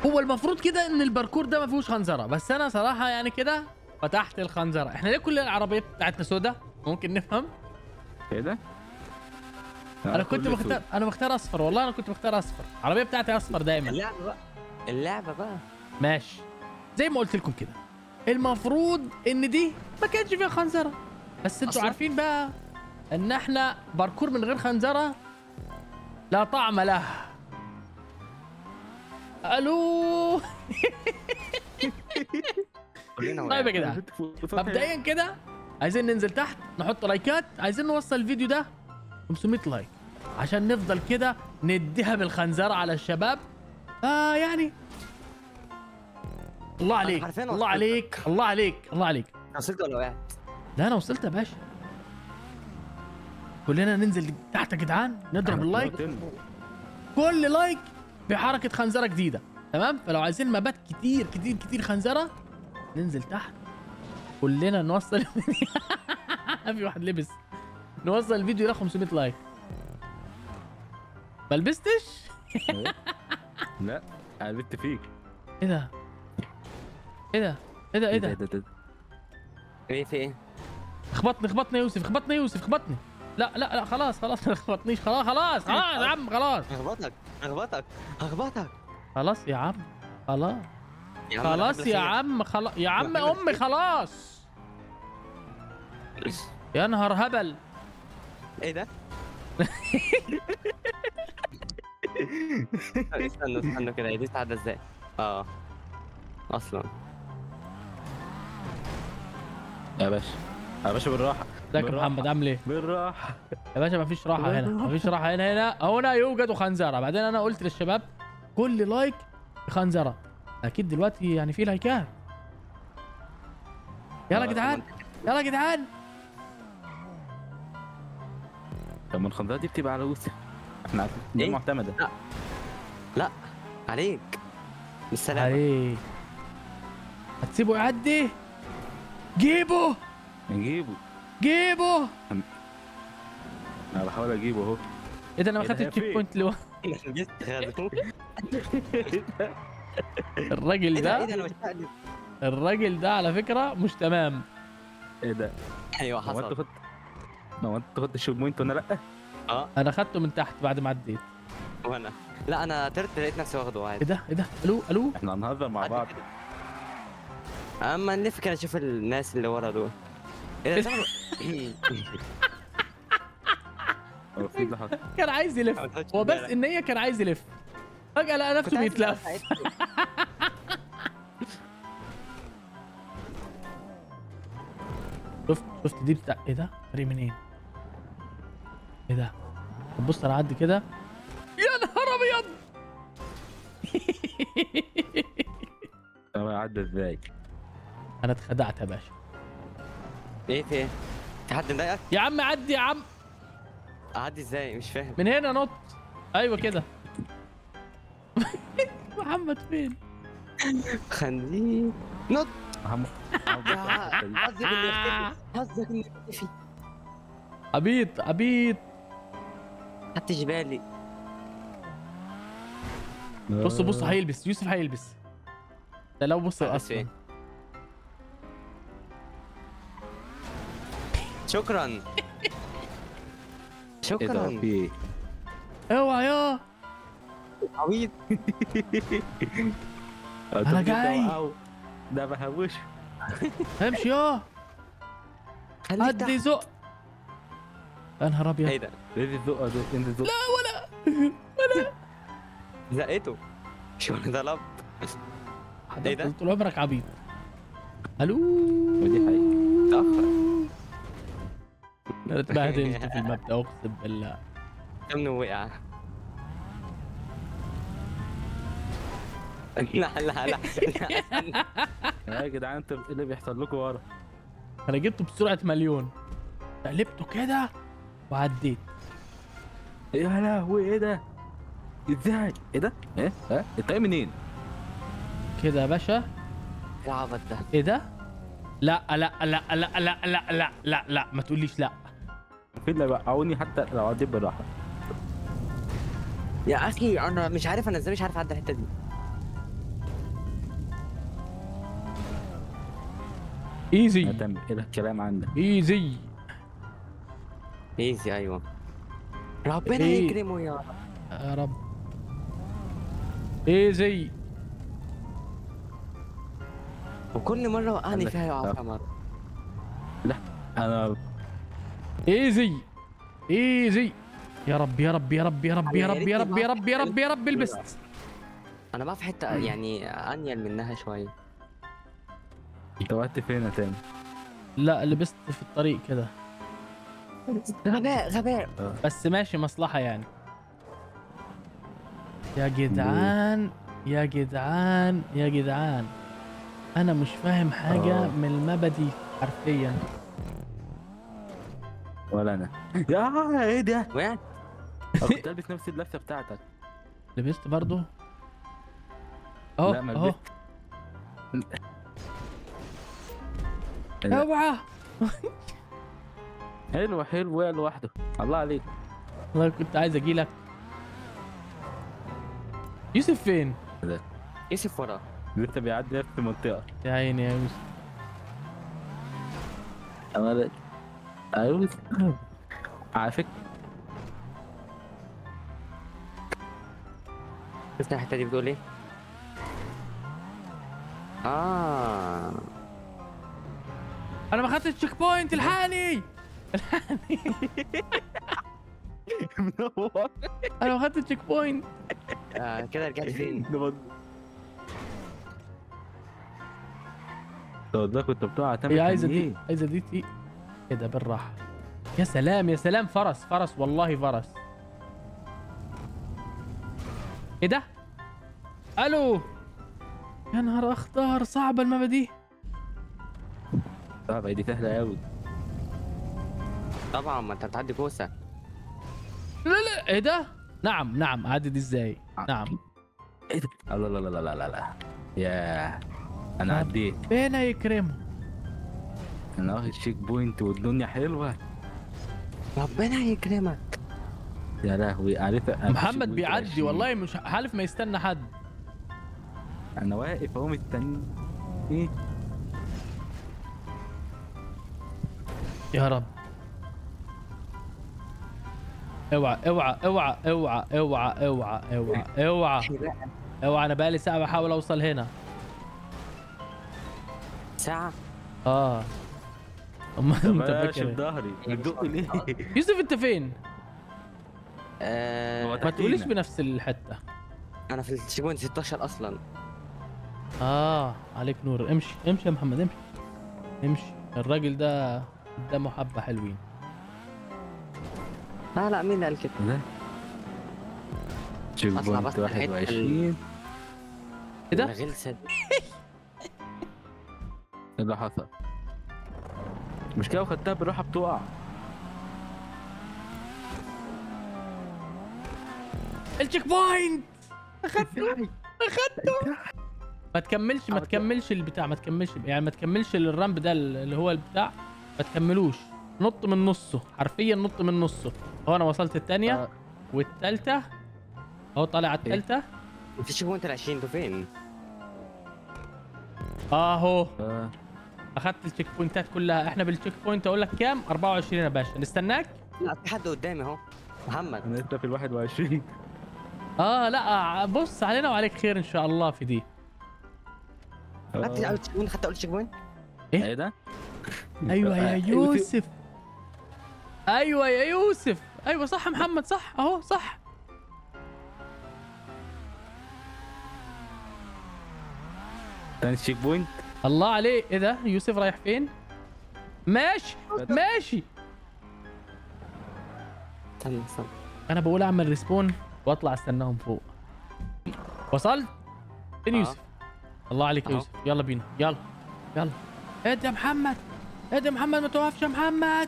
هو المفروض كده ان الباركور ده ما فيهوش خنزره بس انا صراحه يعني كده فتحت الخنزره احنا ليه كل العربيه بتاعتنا سودا ممكن نفهم ايه ده؟ انا كنت مختار انا مختار اصفر والله انا كنت مختار اصفر العربيه بتاعتي اصفر دايما اللعبه بقى اللعبه بقى ماشي زي ما قلت لكم كده المفروض ان دي ما كانش فيها خنزره بس انتوا أصلاً؟ عارفين بقى ان احنا باركور من غير خنزره لا طعم له الو كلنا طيب يا وقعنا. جدعان مبدئيا كده عايزين ننزل تحت نحط لايكات عايزين نوصل الفيديو ده 500 لايك عشان نفضل كده نديها بالخنزره على الشباب آه يعني الله عليك حرفياً الله وصلت. عليك الله عليك الله عليك وصلت ولا وقعت؟ لا انا وصلت يا باشا كلنا ننزل تحت يا جدعان نضرب اللايك كل لايك بحركه خنزره جديده تمام فلو عايزين مبات كتير كتير كتير خنزره ننزل تحت كلنا نوصل في واحد لبس نوصل الفيديو ده 500 لايك ما لبستش لا قلبت فيك ايه ده ايه ده ايه ده ايه ده ده ايه في ايه؟ اخبطني اخبطني يا يوسف اخبطني يا يوسف اخبطني لا لا لا خلاص خلاص ما تخبطنيش خلاص خلاص خلاص يا عم خلاص هخبطك هخبطك هخبطك خلاص يا عم خلاص يا عم أنا خلاص بحب يا الخير. عم خلاص يا عم بحب امي خلاص يا نهار هبل ايه ده؟ استنى استنى كده هي دي تعدى ازاي؟ اه اصلا يا باشا يا باشا بالراحه ازيك يا بالراحة. محمد عامل ايه بالراحه يا باشا مفيش راحه هنا مفيش راحه هنا هنا هنا يوجد خنزره بعدين انا قلت للشباب كل لايك خنزره اكيد دلوقتي يعني في لايكات يلا يا آه، جدعان يلا يا جدعان طب ما الخنزره دي بتبقى على وسط احنا عارفين دي إيه؟ معتمده لا عليك بالسلامة عليك هتسيبه يعدي جيبه نجيبه جيبه انا بحاول اجيبه اهو ايه ده انا ما إيه ده خدتش يا التشيك فين؟ بوينت لو جيت خدته الراجل ايه ده ايه ده ده انا مستقلب الراجل ده على فكره مش تمام ايه ده ايوه هو انت حصل خدت هو انت خدت الشوت بوينت وانا لا اه انا خدته من تحت بعد ما عديت وانا لا انا طرت لقيت نفسي واخده ايه عادي ده ايه ده الو الو احنا هنهزر مع بعض اما نلف كده اشوف الناس اللي ورا دول ايه ده شغله- هو في اللي حصل كان عايز يلف ما تاخدش هو بس بالك. ان هي كان عايز يلف فجاه لقى كنت نفسه عايز بيتلف أساعدكم. شفت شفت دي بتاع ايه ده فريق منين ايه ده طب بص انا اعدي كده يا نهار ابيض طب عدى ازاي انا اتخدعت يا باشا ايه في ايه؟ في حد مضايقك؟ يا عم عدي يا عم اعدي ازاي؟ مش فاهم من هنا نط ايوه كده محمد فين خليه نط محمد محمد بص على الحتة دي. حظك انه يختفي حظك انه يختفي عبيط عبيط خدتش بالي بص بص هيلبس يوسف هيلبس ده لو بص هلبس اصلا فين؟ شكرا ايه ده شكرا في ايه اوعى يا عبيط آه، طب أنا جيت جاي. أوقعه. ده بهوش امشي يا خليك عدي تحت زق يا نهار ابيض ايه ده؟ ايه الزقه دول انت زق زقته شو انا ضرب إيه ده؟ طول عمرك عبيط الو ودي حقيقة. تأخر انا اتبهدلت في المبدا اقسم بالله كم وقع لا لا لا يا جدعان انت ايه اللي بيحصل لكم ورا انا جبته بسرعه مليون قلبته كده وعديت يا لهوي ايه ده ازاي ايه ده ايه ها انت ايه منين كده يا باشا العبط ده ايه ده لا لا لا لا لا لا لا لا لا ما تقوليش لا في اللي وقعوني حتى لو عديت بالراحه يا اخي انا مش عارف انا ازاي مش عارف اعدي الحته دي ايزي هتعمل ايه ده الكلام عندك ايزي ايزي ايوه ربنا إيه. يكرمه يا رب يا رب ايزي وكل مره وقعني عندك- فيها يقع فيها مره انا ايزي ايزي يا رب يا رب يا رب يا رب يا رب يا رب يا رب يا رب يا رب البست انا بقى في حته يعني انيل منها شويه انت وقت فين يا تاني لا لبست في الطريق كده غباء غباء بس ماشي مصلحة يعني يا جدعان يا جدعان يا جدعان انا مش فاهم حاجة آه. من المبدي حرفيا ولا انا يا ايه ده وقعت أنا كنت البس نفس اللبسه بتاعتك لبست برضو اهو لا، ما اهو لبست. لا. اوعى حلو حلو وقع لوحده الله عليك والله كنت عايز اجي لك يوسف فين يوسف ورا لسه بيعدي نفس المنطقه يا عيني يا يوسف انا ايوه على فكره شفت الحته دي بتقول ايه؟ اه انا ما خدتش تشيك بوينت الحقني انا ما خدتش تشيك بوينت آه، كده رجعت فين؟ لو ده كنت بتقع تعمل هي عايزه كان دي إيه؟ عايزه دي تي كده بالراحه يا سلام يا سلام فرس فرس والله فرس ايه ده الو يا نهار اخضر صعبه المبا دي صعبة دي سهله قوي طبعا ما انت بتعدي كوسه لا لا ايه ده نعم نعم عدد ازاي نعم ايه ده لا لا لا لا لا لا لا يا انا عديت ربنا يكرمه انا واخد شيك بوينت والدنيا حلوه ربنا يكرمك يا لهوي عارف أنا في شيك محمد بوينت بيعدي 20. والله مش حالف ما يستنى حد انا واقف اهو مستني ايه يا رب اوعى اوعى اوعى اوعى اوعى اوعى اوعى اوعى اوعى انا بقالي ساعه بحاول اوصل هنا ساعه اه امال طب انت انا فاكر شايف إيه؟ ظهري بتدق ليه يوسف انت فين؟ آه هو ما تقوليش تحتينا. بنفس الحته انا في الشيك بوينت 16 اصلا اه عليك نور امشي امشي يا محمد امشي امشي الراجل ده قدامه حبه حلوين لا لا مين اللي قال كده؟ ده شيك أطلع بوينت بس الحتة 21 ايه ده؟ الغلسه دي ايه اللي حصل مش كده وخدتها بالراحه بتقع التشيك بوينت اخدته اخدته ما تكملش ما تكملش البتاع ما تكملش يعني ما تكملش الرامب ده اللي هو البتاع ما تكملوش نط من نصه حرفيا نط من نصه هو انا وصلت الثانيه آه. والثالثه اهو طالع على إيه؟ الثالثه في الشيك بوينت 20 انتوا فين؟ اهو آه. اخدت التشيك بوينتات كلها احنا بالتشيك بوينت اقول لك كام 24 يا باشا نستناك لا في حد قدامي اهو محمد انا لسه في ال 21 اه لا بص علينا وعليك خير ان شاء الله في دي خدت آه. اول تشيك بوينت خدت اول تشيك بوينت ايه ده؟ ايوه يا آه، يوسف ايوه يا يوسف ايوه صح محمد صح اهو صح تاني شيك بوينت الله عليه ايه ده يوسف رايح فين ماشي ماشي استنى استنى انا بقول اعمل ريسبون واطلع استناهم فوق وصلت فين آه. يوسف الله عليك يا أهو. يوسف يلا بينا يلا يلا ادي يا محمد ادي يا محمد ما توقفش يا محمد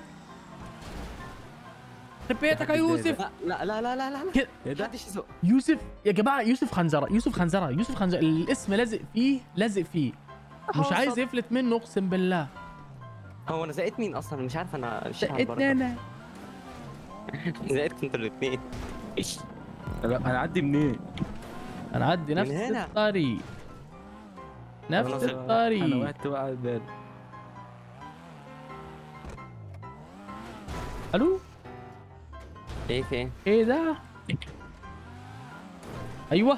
يخرب بيتك يا يوسف لا لا لا لا لا لا كده. ايه ده؟ محدش يسوق يوسف يا جماعه يوسف خنزره يوسف خنزره يوسف خنزره الاسم لازق فيه لازق فيه مش هو عايز صب. يفلت منه اقسم بالله هو انا زقيت مين اصلا مش عارف انا مش عارف اتنين انا زقيت انتوا الاثنين لا انا اعدي منين؟ هنعدي من نفس هنا. الطريق نفس أنا- انا الطريق وقعت وقع البال الو ايه فين ايه ده ايوه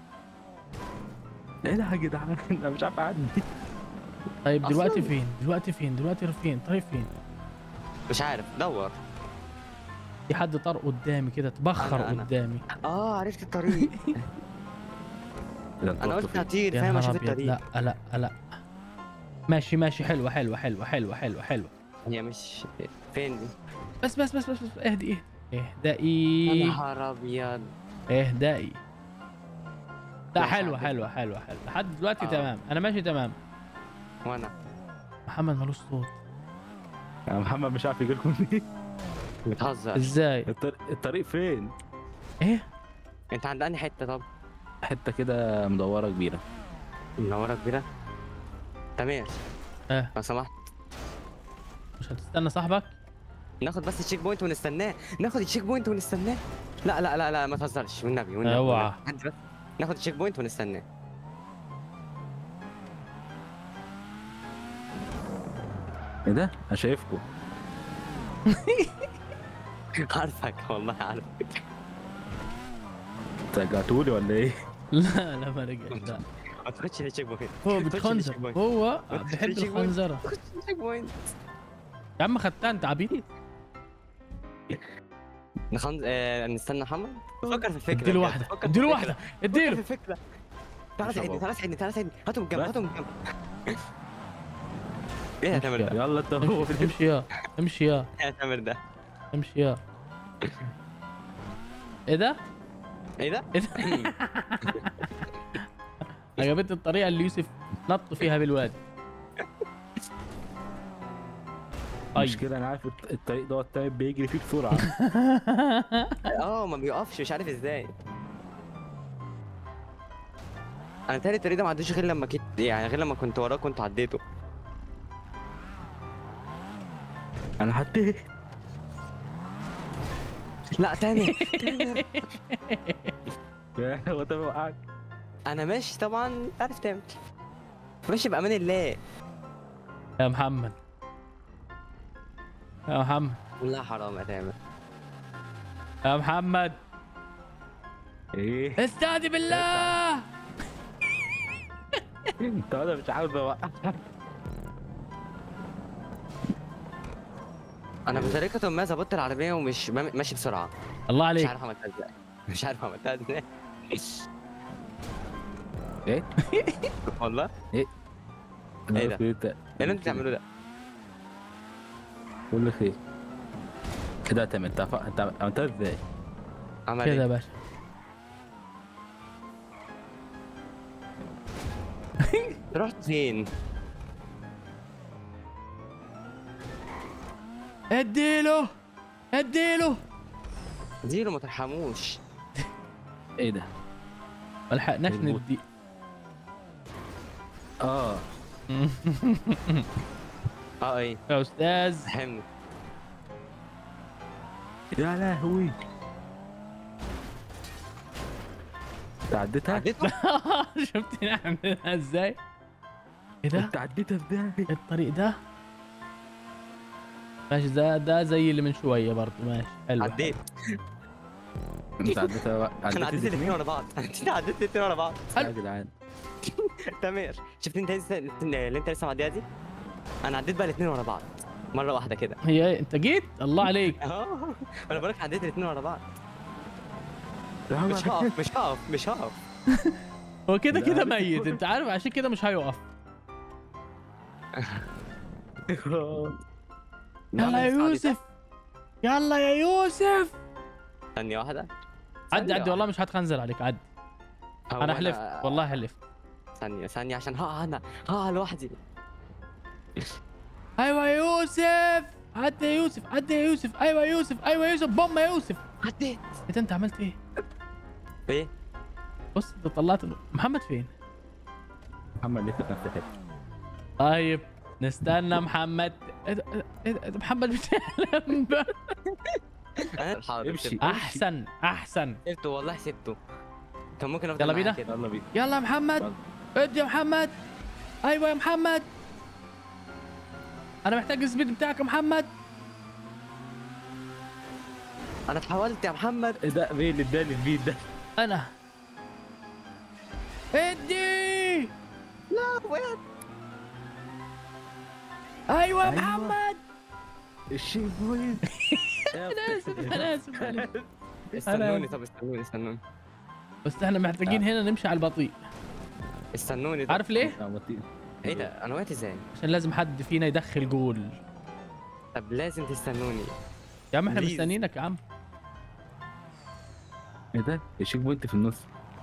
ايه ده يا جدعان انا مش عارف اعدي طيب دلوقتي أصلاً. فين دلوقتي فين دلوقتي فين طيب فين مش عارف دور في حد طار قدامي كده تبخر أنا- أنا. قدامي اه عرفت الطريق إذا أنت انا رحت قلت فين؟ هطير يا فاهم نهار اشوف ابيض الطريق لا لا لا ماشي ماشي حلوه حلوه حلوه حلوه حلوه حلوه حلوه هي مش فين دي بس بس بس بس, بس. اهدي اهدي يا اهدئي نهار ابيض اهدئي لا ماشي حلوه عدل. حلوه حلوه حلوه لحد دلوقتي آه. تمام انا ماشي تمام وانا محمد ملوش صوت يا محمد مش عارف يجي لكم منين بتهزر ازاي الطريق, الطريق فين؟ ايه انت عند انهي حته طب حته كده مدوره كبيره منوره كبيره تمام اه لو سمحت مش هتستنى صاحبك ناخد بس التشيك بوينت ونستناه ناخد التشيك بوينت ونستناه لا لا لا لا ما تهزرش والنبي والنبي اوعى. والنبي. هدي بس. ناخد التشيك بوينت ونستناه ايه ده؟ انا شايفكم عارفك والله عارفك رجعتولي ولا ايه؟ لا لا ما رجعش لا ما تاخدش التشيك بوينت هو خش بتخنزر التشيك بوينت. هو خش بيحب التشيك بوينت. الخنزره خش التشيك بوينت يا عم خدتها انت عبيط نخنز... آه... نستنى محمد فكر في الفكره اديله بجد. واحده فكر في اديله الفكرة. واحده فكر في اديله الفكره تعال مش ساعدني هبقى. تعال ساعدني تعال ساعدني هاتوا من جنب بس. هاتوا من جنب ايه يا تامر ده؟ يلا انت هو امشي يا امشي يا ايه يا تامر ده؟ امشي يا ايه ده؟ ايه ده؟ ايه ده؟ عجبتني الطريقه اللي يوسف نط فيها بالوادي طيب المشكله انا عارف الط- الطريق دوت طيب بيجري فيه بسرعه اه ما بيقفش مش عارف ازاي انا تاني الطريق ده ما عدتش غير لما كنت يعني غير لما كنت وراك كنت عديته انا عديت لا تاني تاني يا هو ده وقعك انا ماشي طبعا عارف تامر ماشي بامان الله يا محمد يا محمد والله حرام يا تامر يا محمد ايه استهدي بالله انت انا مش عاوز اوقعك انا بطريقه ما ظبطت العربيه ومش بم- ماشي بسرعه الله مش عليك عارف عملتها ازاي مش عارف عملتها ازاي ايه؟ والله ايه إيه ده؟ ده؟ ايه اللي انت بتعمله ده؟ بقول لك ايه كده يا تامر انت عف- انت عملتها ازاي؟ عمل كده يا ايه؟ باشا رحت فين؟ اديله اديله زيرو ما ترحموش ايه ده؟ ما لحقناش الموت. ندي اه اه ايه يا استاذ فهمني يا لهوي انت عديتها؟ عديته؟ شفتني عاملينها ازاي؟ ايه ده؟ انت عديتها ازاي؟ الطريق ده ماشي ده ده زي اللي من شويه برضه ماشي حلو عديت انت عديتها بقى انا عديت الاثنين ورا بعض انت عديت الاثنين ورا بعض يا جدعان تمام شفت انت لسه اللي انت لسه معديها دي انا عديت بقى الاثنين ورا بعض مره واحده كده هي إيه؟ انت جيت الله عليك اه انا بقولك عديت الاثنين ورا بعض يا مش هقف مش هقف مش هقف هو كده لا، كده لسه ميت فاضل. انت عارف عشان كده مش هيقف يلا يا يوسف يلا يا يوسف ثانيه واحده عدي ثانية عدي والله مش هتخنزل عليك عدي هو انا حلفت والله حلفت ثانيه ثانيه عشان هقع انا هقع لوحدي ايوه يا يوسف عدي يا يوسف عدي يا يوسف ايوه يا يوسف ايوه يا يوسف بوم يا يوسف عديت ايه ده انت عملت ايه ايه بص انت طلعت محمد فين محمد لسه في نفس الحته طيب نستنى محمد ايه ده ايه ده, إيه ده محمد بيتكلم انا حاضر امشي. سبته. احسن احسن سبته والله سبته كان ممكن افضل يلا معاه بينا. كده. يلا بينا يلا يا محمد ادي يا محمد ايوه يا محمد انا محتاج السبيد بتاعك يا محمد انا اتحولت يا محمد ايه ده مين اللي اداني البيت ده انا ادي لا وين ايوه يا أيوة. محمد الشيك بوينت انا اسف انا اسف معلش. استنوني طب استنوني استنوني بس احنا محتاجين هنا نمشي على البطيء استنوني طب. عارف ليه؟ ايه ده انا وقعت ازاي عشان لازم حد فينا يدخل جول طب لازم تستنوني يا عم احنا Please. مستنيينك يا عم ايه ده الشيك بوينت في النص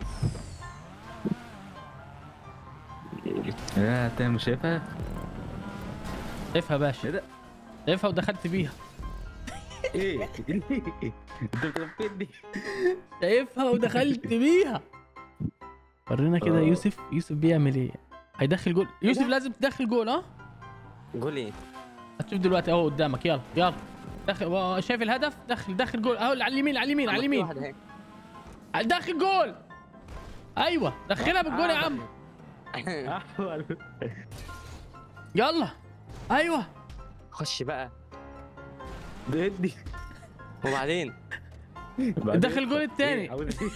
يا انت مش شايفها شايفها يا ايه باشا ده شايفها ودخلت بيها ايه انت بتغفلني شايفها ودخلت بيها ورينا كده آه. يوسف يوسف بيعمل ايه هيدخل جول يوسف لازم تدخل جول ها قولي هتشوف دلوقتي اهو قدامك يلا يلا دخل و- شايف الهدف دخل دخل جول اهو على اليمين على اليمين على اليمين واحد هيك. دخل جول ايوه دخلها بالجول يا عم احول يلا ايوه خش بقى ده ادي وبعدين دخل الجول التاني. إيه، عاوز إيه؟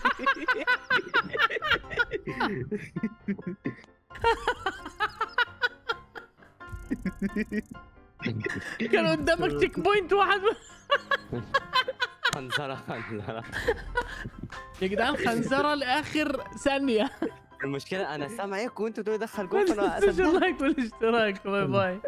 كان قدامك تشيك بوينت واحد خنزرة خنزرة يا جدعان خنزره لاخر ثانيه المشكلة أنا سامعك وأنتوا تقولوا دخل جول ما فأنا تنسوش أصدق. اللايك والاشتراك باي باي